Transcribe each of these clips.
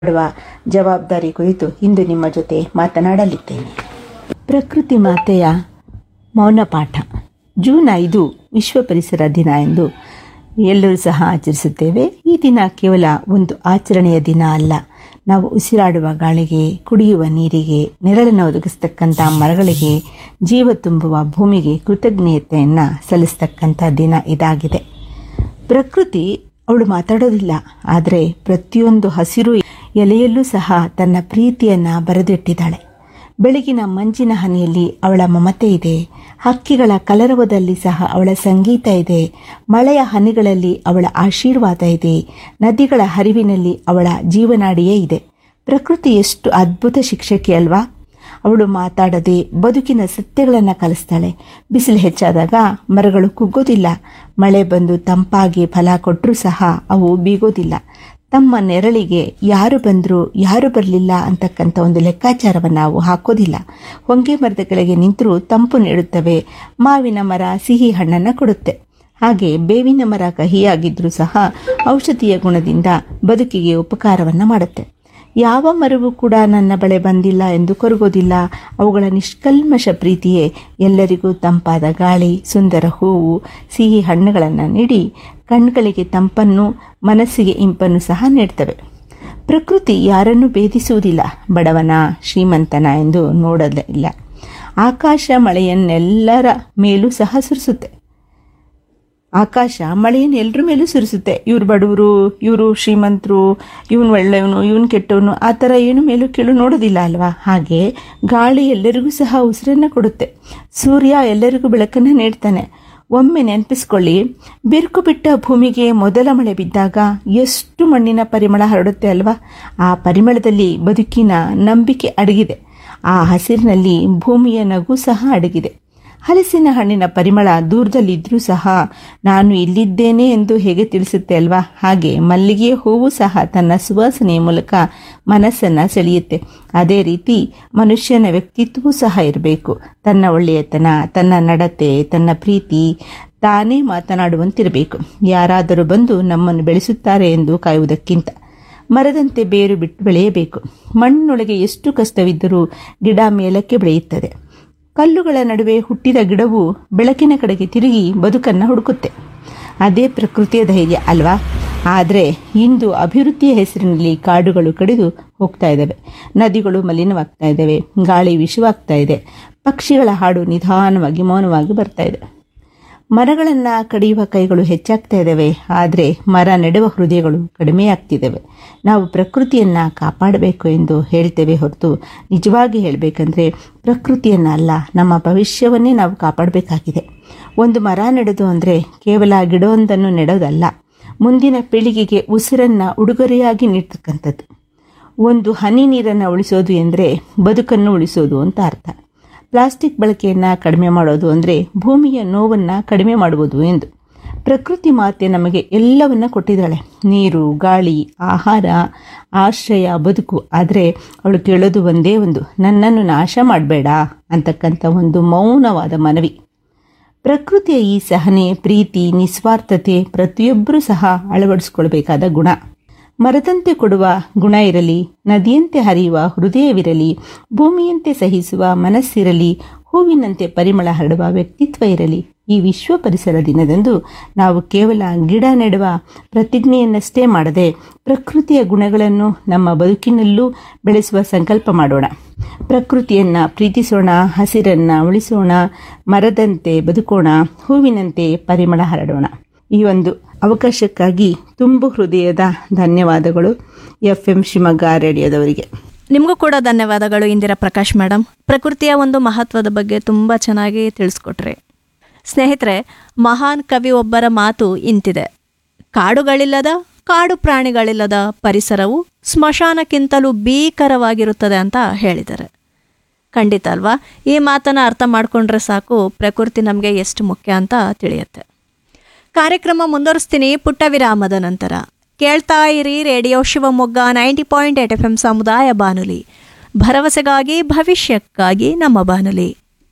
ಮಾಡುವ ಜವಾಬ್ದಾರಿ ಕುರಿತು ಇಂದು ನಿಮ್ಮ ಜೊತೆ ಮಾತನಾಡಲಿದ್ದೇನೆ ಪ್ರಕೃತಿ ಮಾತೆಯ ಮೌನ ಪಾಠ ಜೂನ್ ಐದು ವಿಶ್ವ ಪರಿಸರ ದಿನ ಎಂದು ಎಲ್ಲರೂ ಸಹ ಆಚರಿಸುತ್ತೇವೆ ಈ ದಿನ ಕೇವಲ ಒಂದು ಆಚರಣೆಯ ದಿನ ಅಲ್ಲ ನಾವು ಉಸಿರಾಡುವ ಗಾಳಿಗೆ ಕುಡಿಯುವ ನೀರಿಗೆ ನೆರಳನ್ನು ಒದಗಿಸ್ತಕ್ಕಂಥ ಮರಗಳಿಗೆ ಜೀವ ತುಂಬುವ ಭೂಮಿಗೆ ಕೃತಜ್ಞತೆಯನ್ನು ಸಲ್ಲಿಸ್ತಕ್ಕಂಥ ದಿನ ಇದಾಗಿದೆ ಪ್ರಕೃತಿ ಅವಳು ಮಾತಾಡೋದಿಲ್ಲ ಆದರೆ ಪ್ರತಿಯೊಂದು ಹಸಿರು ಎಲೆಯಲ್ಲೂ ಸಹ ತನ್ನ ಪ್ರೀತಿಯನ್ನು ಬರೆದಿಟ್ಟಿದ್ದಾಳೆ ಬೆಳಗಿನ ಮಂಜಿನ ಹನಿಯಲ್ಲಿ ಅವಳ ಮಮತೆ ಇದೆ ಹಕ್ಕಿಗಳ ಕಲರವದಲ್ಲಿ ಸಹ ಅವಳ ಸಂಗೀತ ಇದೆ ಮಳೆಯ ಹನಿಗಳಲ್ಲಿ ಅವಳ ಆಶೀರ್ವಾದ ಇದೆ ನದಿಗಳ ಹರಿವಿನಲ್ಲಿ ಅವಳ ಜೀವನಾಡಿಯೇ ಇದೆ ಪ್ರಕೃತಿ ಎಷ್ಟು ಅದ್ಭುತ ಶಿಕ್ಷಕಿ ಅಲ್ವಾ ಅವಳು ಮಾತಾಡದೆ ಬದುಕಿನ ಸತ್ಯಗಳನ್ನು ಕಲಿಸ್ತಾಳೆ ಬಿಸಿಲು ಹೆಚ್ಚಾದಾಗ ಮರಗಳು ಕುಗ್ಗೋದಿಲ್ಲ ಮಳೆ ಬಂದು ತಂಪಾಗಿ ಫಲ ಕೊಟ್ಟರೂ ಸಹ ಅವು ಬೀಗೋದಿಲ್ಲ ತಮ್ಮ ನೆರಳಿಗೆ ಯಾರು ಬಂದರು ಯಾರು ಬರಲಿಲ್ಲ ಅಂತಕ್ಕಂಥ ಒಂದು ಲೆಕ್ಕಾಚಾರವನ್ನು ನಾವು ಹಾಕೋದಿಲ್ಲ ಹೊಂಗೆ ಮರದ ಕೆಳಗೆ ನಿಂತರೂ ತಂಪು ನೀಡುತ್ತವೆ ಮಾವಿನ ಮರ ಸಿಹಿ ಹಣ್ಣನ್ನು ಕೊಡುತ್ತೆ ಹಾಗೆ ಬೇವಿನ ಮರ ಕಹಿಯಾಗಿದ್ದರೂ ಸಹ ಔಷಧೀಯ ಗುಣದಿಂದ ಬದುಕಿಗೆ ಉಪಕಾರವನ್ನು ಮಾಡುತ್ತೆ ಯಾವ ಮರವೂ ಕೂಡ ನನ್ನ ಬಳೆ ಬಂದಿಲ್ಲ ಎಂದು ಕೊರಗೋದಿಲ್ಲ ಅವುಗಳ ನಿಷ್ಕಲ್ಮಶ ಪ್ರೀತಿಯೇ ಎಲ್ಲರಿಗೂ ತಂಪಾದ ಗಾಳಿ ಸುಂದರ ಹೂವು ಸಿಹಿ ಹಣ್ಣುಗಳನ್ನು ನೀಡಿ ಕಣ್ಗಳಿಗೆ ತಂಪನ್ನು ಮನಸ್ಸಿಗೆ ಇಂಪನ್ನು ಸಹ ನೀಡ್ತವೆ ಪ್ರಕೃತಿ ಯಾರನ್ನೂ ಭೇದಿಸುವುದಿಲ್ಲ ಬಡವನ ಶ್ರೀಮಂತನ ಎಂದು ನೋಡಲಿಲ್ಲ ಆಕಾಶ ಮಳೆಯನ್ನೆಲ್ಲರ ಮೇಲೂ ಸಹ ಸುರಿಸುತ್ತೆ ಆಕಾಶ ಮಳೆಯನ್ನು ಎಲ್ಲರ ಮೇಲೂ ಸುರಿಸುತ್ತೆ ಇವ್ರು ಬಡವರು ಇವರು ಶ್ರೀಮಂತರು ಇವನು ಒಳ್ಳೆಯವನು ಇವನು ಕೆಟ್ಟವನು ಆ ಥರ ಏನು ಮೇಲೂ ಕೀಳು ನೋಡೋದಿಲ್ಲ ಅಲ್ವಾ ಹಾಗೆ ಗಾಳಿ ಎಲ್ಲರಿಗೂ ಸಹ ಉಸಿರನ್ನು ಕೊಡುತ್ತೆ ಸೂರ್ಯ ಎಲ್ಲರಿಗೂ ಬೆಳಕನ್ನು ನೀಡ್ತಾನೆ ಒಮ್ಮೆ ನೆನಪಿಸ್ಕೊಳ್ಳಿ ಬಿರುಕು ಬಿಟ್ಟ ಭೂಮಿಗೆ ಮೊದಲ ಮಳೆ ಬಿದ್ದಾಗ ಎಷ್ಟು ಮಣ್ಣಿನ ಪರಿಮಳ ಹರಡುತ್ತೆ ಅಲ್ವಾ ಆ ಪರಿಮಳದಲ್ಲಿ ಬದುಕಿನ ನಂಬಿಕೆ ಅಡಗಿದೆ ಆ ಹಸಿರಿನಲ್ಲಿ ಭೂಮಿಯ ನಗು ಸಹ ಅಡಗಿದೆ ಹಲಸಿನ ಹಣ್ಣಿನ ಪರಿಮಳ ದೂರದಲ್ಲಿದ್ದರೂ ಸಹ ನಾನು ಇಲ್ಲಿದ್ದೇನೆ ಎಂದು ಹೇಗೆ ತಿಳಿಸುತ್ತೆ ಅಲ್ವಾ ಹಾಗೆ ಮಲ್ಲಿಗೆ ಹೂವು ಸಹ ತನ್ನ ಸುವಾಸನೆಯ ಮೂಲಕ ಮನಸ್ಸನ್ನು ಸೆಳೆಯುತ್ತೆ ಅದೇ ರೀತಿ ಮನುಷ್ಯನ ವ್ಯಕ್ತಿತ್ವವೂ ಸಹ ಇರಬೇಕು ತನ್ನ ಒಳ್ಳೆಯತನ ತನ್ನ ನಡತೆ ತನ್ನ ಪ್ರೀತಿ ತಾನೇ ಮಾತನಾಡುವಂತಿರಬೇಕು ಯಾರಾದರೂ ಬಂದು ನಮ್ಮನ್ನು ಬೆಳೆಸುತ್ತಾರೆ ಎಂದು ಕಾಯುವುದಕ್ಕಿಂತ ಮರದಂತೆ ಬೇರು ಬಿಟ್ಟು ಬೆಳೆಯಬೇಕು ಮಣ್ಣಿನೊಳಗೆ ಎಷ್ಟು ಕಷ್ಟವಿದ್ದರೂ ಗಿಡ ಮೇಲಕ್ಕೆ ಬೆಳೆಯುತ್ತದೆ ಕಲ್ಲುಗಳ ನಡುವೆ ಹುಟ್ಟಿದ ಗಿಡವು ಬೆಳಕಿನ ಕಡೆಗೆ ತಿರುಗಿ ಬದುಕನ್ನು ಹುಡುಕುತ್ತೆ ಅದೇ ಪ್ರಕೃತಿಯ ಧೈರ್ಯ ಅಲ್ವಾ ಆದರೆ ಇಂದು ಅಭಿವೃದ್ಧಿಯ ಹೆಸರಿನಲ್ಲಿ ಕಾಡುಗಳು ಕಡಿದು ಹೋಗ್ತಾ ಇದ್ದಾವೆ ನದಿಗಳು ಮಲಿನವಾಗ್ತಾ ಇದ್ದಾವೆ ಗಾಳಿ ವಿಷವಾಗ್ತಾ ಇದೆ ಪಕ್ಷಿಗಳ ಹಾಡು ನಿಧಾನವಾಗಿ ಮೌನವಾಗಿ ಬರ್ತಾ ಇದೆ ಮರಗಳನ್ನು ಕಡಿಯುವ ಕೈಗಳು ಹೆಚ್ಚಾಗ್ತಾ ಇದ್ದಾವೆ ಆದರೆ ಮರ ನೆಡುವ ಹೃದಯಗಳು ಕಡಿಮೆಯಾಗ್ತಿದ್ದಾವೆ ನಾವು ಪ್ರಕೃತಿಯನ್ನು ಕಾಪಾಡಬೇಕು ಎಂದು ಹೇಳ್ತೇವೆ ಹೊರತು ನಿಜವಾಗಿ ಹೇಳಬೇಕಂದ್ರೆ ಪ್ರಕೃತಿಯನ್ನು ಅಲ್ಲ ನಮ್ಮ ಭವಿಷ್ಯವನ್ನೇ ನಾವು ಕಾಪಾಡಬೇಕಾಗಿದೆ ಒಂದು ಮರ ನೆಡೋದು ಅಂದರೆ ಕೇವಲ ಗಿಡವೊಂದನ್ನು ನೆಡೋದಲ್ಲ ಮುಂದಿನ ಪೀಳಿಗೆಗೆ ಉಸಿರನ್ನು ಉಡುಗೊರೆಯಾಗಿ ನೀಡ್ತಕ್ಕಂಥದ್ದು ಒಂದು ಹನಿ ನೀರನ್ನು ಉಳಿಸೋದು ಎಂದರೆ ಬದುಕನ್ನು ಉಳಿಸೋದು ಅಂತ ಅರ್ಥ ಪ್ಲಾಸ್ಟಿಕ್ ಬಳಕೆಯನ್ನು ಕಡಿಮೆ ಮಾಡೋದು ಅಂದರೆ ಭೂಮಿಯ ನೋವನ್ನು ಕಡಿಮೆ ಮಾಡುವುದು ಎಂದು ಪ್ರಕೃತಿ ಮಾತೆ ನಮಗೆ ಎಲ್ಲವನ್ನ ಕೊಟ್ಟಿದ್ದಾಳೆ ನೀರು ಗಾಳಿ ಆಹಾರ ಆಶ್ರಯ ಬದುಕು ಆದರೆ ಅವಳು ಕೇಳೋದು ಒಂದೇ ಒಂದು ನನ್ನನ್ನು ನಾಶ ಮಾಡಬೇಡ ಅಂತಕ್ಕಂಥ ಒಂದು ಮೌನವಾದ ಮನವಿ ಪ್ರಕೃತಿಯ ಈ ಸಹನೆ ಪ್ರೀತಿ ನಿಸ್ವಾರ್ಥತೆ ಪ್ರತಿಯೊಬ್ಬರೂ ಸಹ ಅಳವಡಿಸಿಕೊಳ್ಬೇಕಾದ ಗುಣ ಮರದಂತೆ ಕೊಡುವ ಗುಣ ಇರಲಿ ನದಿಯಂತೆ ಹರಿಯುವ ಹೃದಯವಿರಲಿ ಭೂಮಿಯಂತೆ ಸಹಿಸುವ ಮನಸ್ಸಿರಲಿ ಹೂವಿನಂತೆ ಪರಿಮಳ ಹರಡುವ ವ್ಯಕ್ತಿತ್ವ ಇರಲಿ ಈ ವಿಶ್ವ ಪರಿಸರ ದಿನದಂದು ನಾವು ಕೇವಲ ಗಿಡ ನೆಡುವ ಪ್ರತಿಜ್ಞೆಯನ್ನಷ್ಟೇ ಮಾಡದೆ ಪ್ರಕೃತಿಯ ಗುಣಗಳನ್ನು ನಮ್ಮ ಬದುಕಿನಲ್ಲೂ ಬೆಳೆಸುವ ಸಂಕಲ್ಪ ಮಾಡೋಣ ಪ್ರಕೃತಿಯನ್ನು ಪ್ರೀತಿಸೋಣ ಹಸಿರನ್ನು ಉಳಿಸೋಣ ಮರದಂತೆ ಬದುಕೋಣ ಹೂವಿನಂತೆ ಪರಿಮಳ ಹರಡೋಣ ಈ ಒಂದು ಅವಕಾಶಕ್ಕಾಗಿ ತುಂಬು ಹೃದಯದ ಧನ್ಯವಾದಗಳು ಎಫ್ ಎಂ ಶಿವಮೊಗ್ಗ ರೇಡಿಯೋದವರಿಗೆ ನಿಮಗೂ ಕೂಡ ಧನ್ಯವಾದಗಳು ಇಂದಿರಾ ಪ್ರಕಾಶ್ ಮೇಡಮ್ ಪ್ರಕೃತಿಯ ಒಂದು ಮಹತ್ವದ ಬಗ್ಗೆ ತುಂಬ ಚೆನ್ನಾಗಿ ತಿಳಿಸ್ಕೊಟ್ರಿ ಸ್ನೇಹಿತರೆ ಮಹಾನ್ ಕವಿ ಒಬ್ಬರ ಮಾತು ಇಂತಿದೆ ಕಾಡುಗಳಿಲ್ಲದ ಕಾಡು ಪ್ರಾಣಿಗಳಿಲ್ಲದ ಪರಿಸರವು ಸ್ಮಶಾನಕ್ಕಿಂತಲೂ ಭೀಕರವಾಗಿರುತ್ತದೆ ಅಂತ ಹೇಳಿದ್ದಾರೆ ಖಂಡಿತ ಅಲ್ವಾ ಈ ಮಾತನ್ನು ಅರ್ಥ ಮಾಡಿಕೊಂಡ್ರೆ ಸಾಕು ಪ್ರಕೃತಿ ನಮಗೆ ಎಷ್ಟು ಮುಖ್ಯ ಅಂತ ತಿಳಿಯುತ್ತೆ ಕಾರ್ಯಕ್ರಮ ಮುಂದುವರಿಸ್ತೀನಿ ಪುಟ್ಟ ವಿರಾಮದ ನಂತರ ಕೇಳ್ತಾ ಇರಿ radio Shivamogga ninety point eight F M ಸಮುದಾಯ ಬಾನುಲಿ ಭರವಸೆಗಾಗಿ ಭವಿಷ್ಯಕ್ಕಾಗಿ ನಮ್ಮ ಬಾನುಲಿ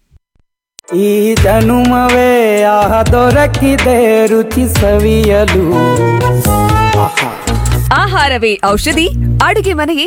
ಈ ಜನುಮವೇ ಆಹ ದೊರಕಿದೆ ರುಚಿ ಸವಿಯಲು ಆಹಾ ಆಹಾರವೇ ಔಷಧಿ ಅಡುಗೆ ಮನೆಯೇ